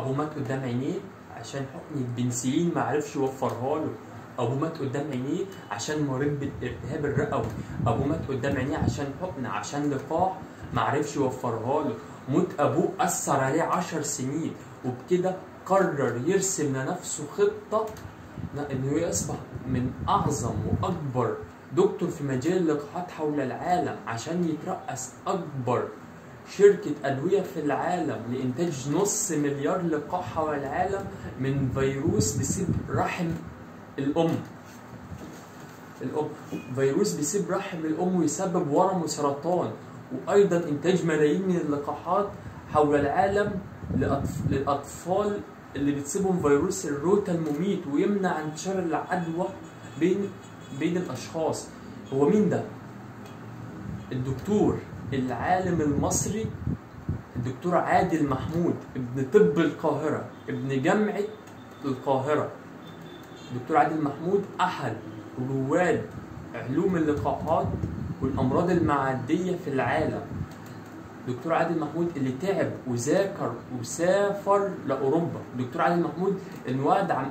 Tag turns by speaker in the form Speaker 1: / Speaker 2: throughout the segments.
Speaker 1: ابوه مات قدام عينيه عشان حقن البنسلين ما عرفش يوفرها له ابوه مات قدام عينيه عشان مريض بالالتهاب الرئوي ابوه مات قدام عينيه عشان حقن عشان لقاح ما عرفش يوفرها له موت ابوه اثر عليه عشر سنين وبكده قرر يرسم لنفسه خطه انه يصبح من اعظم واكبر دكتور في مجال اللقاحات حول العالم عشان يترأس اكبر شركة أدوية في العالم لإنتاج نص مليار لقاح حول العالم من فيروس بيسيب رحم الأم الأم فيروس بيسيب رحم الأم ويسبب ورم وسرطان وأيضا إنتاج ملايين من اللقاحات حول العالم لأطف- للأطفال اللي بتصيبهم فيروس الروتا المميت ويمنع انتشار العدوى بين بين الأشخاص هو مين ده؟ الدكتور العالم المصري الدكتور عادل محمود ابن طب القاهرة ابن جامعة القاهرة دكتور عادل محمود أحد رواد علوم اللقاحات والأمراض المعدية في العالم دكتور عادل محمود اللي تعب وذاكر وسافر لأوروبا دكتور عادل محمود انولد عام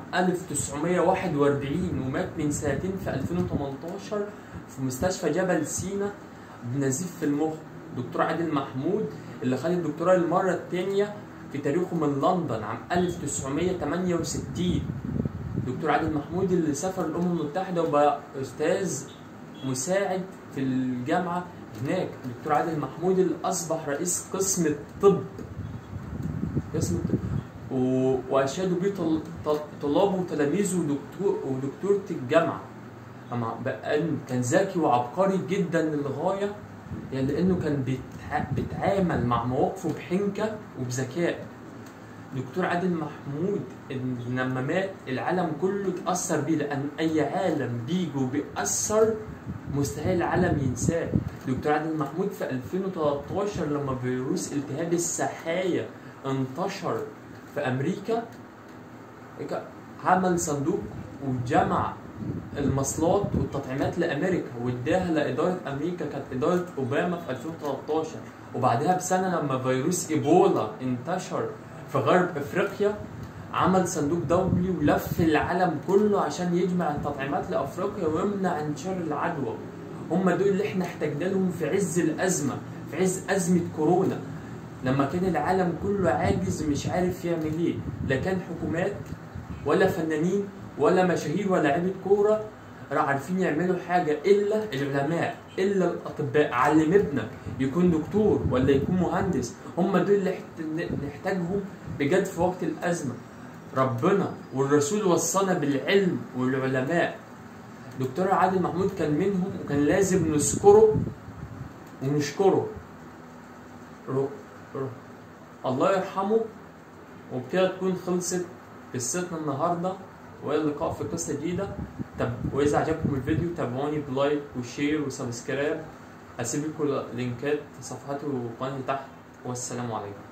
Speaker 1: 1941 ومات من سنتين في 2018 في مستشفى جبل سينا بنزيف في المخ دكتور عادل محمود اللي خد الدكتوراه للمرة الثانية في تاريخه من لندن عام 1968 دكتور عادل محمود اللي سافر الأمم المتحدة وبقى أستاذ مساعد في الجامعة هناك دكتور عادل محمود اللي أصبح رئيس قسم الطب قسم الطب و- وأشادوا بيه طل- طل- طلابه وتلاميذه ودكتور ودكتورة الجامعة أما بقى كان ذكي وعبقري جدا للغاية يعني لأنه كان بيتع- بيتعامل مع مواقفه بحنكة وبذكاء دكتور عادل محمود إن لما مات العالم كله اتأثر بيه لأن أي عالم بيجي وبيأثر مستحيل العالم ينساه دكتور عادل محمود في 2013 لما فيروس التهاب السحايا انتشر في أمريكا عمل صندوق وجمع المصلات والتطعيمات لامريكا واداها لاداره امريكا كانت اداره اوباما في 2013 وبعدها بسنه لما فيروس ايبولا انتشر في غرب افريقيا عمل صندوق دولي ولف العالم كله عشان يجمع التطعيمات لافريقيا ويمنع انتشار العدوى هم دول اللي احنا احتاجنا لهم في عز الازمه في عز ازمه كورونا لما كان العالم كله عاجز مش عارف يعمل ايه لا كان حكومات ولا فنانين ولا مشاهير ولا لعيبه كوره راح عارفين يعملوا حاجه الا العلماء الا الاطباء علم ابنك يكون دكتور ولا يكون مهندس هم دول اللي احت- نحتاجهم بجد في وقت الازمه ربنا والرسول وصانا بالعلم والعلماء دكتور عادل محمود كان منهم وكان لازم نذكره ونشكره رو رو الله يرحمه وبكده تكون خلصت قصتنا النهارده والى اللقاء في قصه جديده طب واذا عجبكم الفيديو تابعوني بلايك وشير وسبسكرايب هسيب لكم لينكات صفحاتي وقناتي تحت والسلام عليكم